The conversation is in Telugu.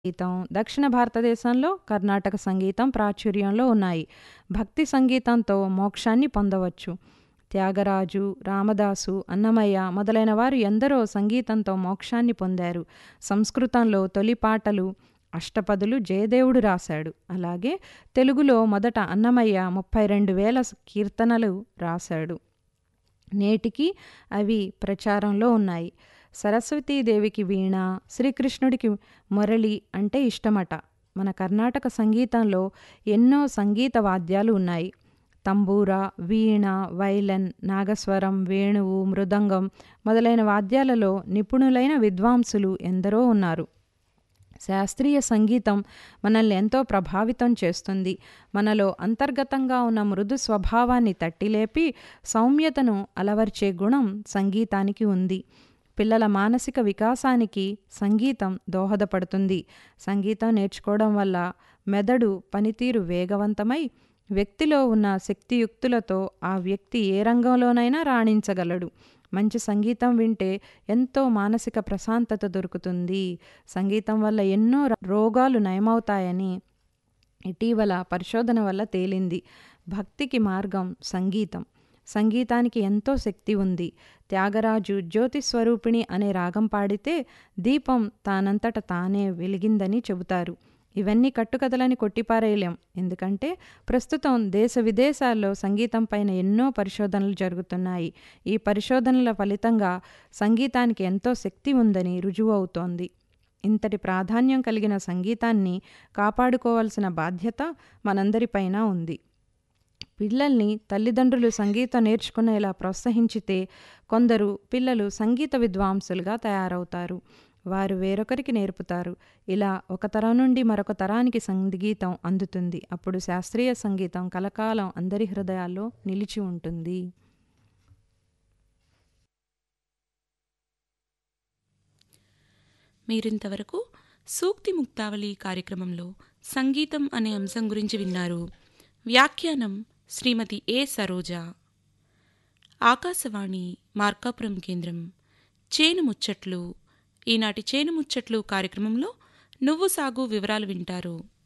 సంగీతం దక్షిణ భారతదేశంలో కర్ణాటక సంగీతం ప్రాచుర్యంలో ఉన్నాయి భక్తి సంగీతంతో మోక్షాన్ని పొందవచ్చు త్యాగరాజు రామదాసు అన్నమయ్య మొదలైన వారు ఎందరో సంగీతంతో మోక్షాన్ని పొందారు సంస్కృతంలో తొలి పాటలు అష్టపదులు జయదేవుడు రాశాడు అలాగే తెలుగులో మొదట అన్నమయ్య ముప్పై రెండు వేల కీర్తనలు రాశాడు నేటికి అవి ప్రచారంలో ఉన్నాయి సరస్వతీదేవికి వీణ శ్రీకృష్ణుడికి మురళి అంటే ఇష్టమట మన కర్ణాటక సంగీతంలో ఎన్నో సంగీత వాద్యాలు ఉన్నాయి తంబూర వీణ వైలన్ నాగస్వరం వేణువు మృదంగం మొదలైన వాద్యాలలో నిపుణులైన విద్వాంసులు ఎందరో ఉన్నారు శాస్త్రీయ సంగీతం మనల్ని ఎంతో ప్రభావితం చేస్తుంది మనలో అంతర్గతంగా ఉన్న మృదు స్వభావాన్ని తట్టిలేపి సౌమ్యతను అలవర్చే గుణం సంగీతానికి ఉంది పిల్లల మానసిక వికాసానికి సంగీతం దోహదపడుతుంది సంగీతం నేర్చుకోవడం వల్ల మెదడు పనితీరు వేగవంతమై వ్యక్తిలో ఉన్న శక్తియుక్తులతో ఆ వ్యక్తి ఏ రంగంలోనైనా రాణించగలడు మంచి సంగీతం వింటే ఎంతో మానసిక ప్రశాంతత దొరుకుతుంది సంగీతం వల్ల ఎన్నో రోగాలు నయమవుతాయని ఇటీవల పరిశోధన వల్ల తేలింది భక్తికి మార్గం సంగీతం సంగీతానికి ఎంతో శక్తి ఉంది త్యాగరాజు జ్యోతి స్వరూపిణి అనే రాగం పాడితే దీపం తానంతట తానే వెలిగిందని చెబుతారు ఇవన్నీ కట్టుకథలని కొట్టిపారేయలేం ఎందుకంటే ప్రస్తుతం దేశ విదేశాల్లో సంగీతం పైన ఎన్నో పరిశోధనలు జరుగుతున్నాయి ఈ పరిశోధనల ఫలితంగా సంగీతానికి ఎంతో శక్తి ఉందని రుజువు అవుతోంది ఇంతటి ప్రాధాన్యం కలిగిన సంగీతాన్ని కాపాడుకోవాల్సిన బాధ్యత మనందరిపైన ఉంది పిల్లల్ని తల్లిదండ్రులు సంగీతం నేర్చుకునేలా ప్రోత్సహించితే కొందరు పిల్లలు సంగీత విద్వాంసులుగా తయారవుతారు వారు వేరొకరికి నేర్పుతారు ఇలా ఒక తరం నుండి మరొక తరానికి సంగీతం అందుతుంది అప్పుడు శాస్త్రీయ సంగీతం కలకాలం అందరి హృదయాల్లో నిలిచి ఉంటుంది మీరింతవరకు సూక్తి ముక్తావళి కార్యక్రమంలో సంగీతం అనే అంశం గురించి విన్నారు వ్యాఖ్యానం శ్రీమతి ఏ సరోజ ఆకాశవాణి మార్కాపురం కేంద్రం చేను ముచ్చట్లు ఈనాటి చేను ముచ్చట్లు కార్యక్రమంలో నువ్వు సాగు వివరాలు వింటారు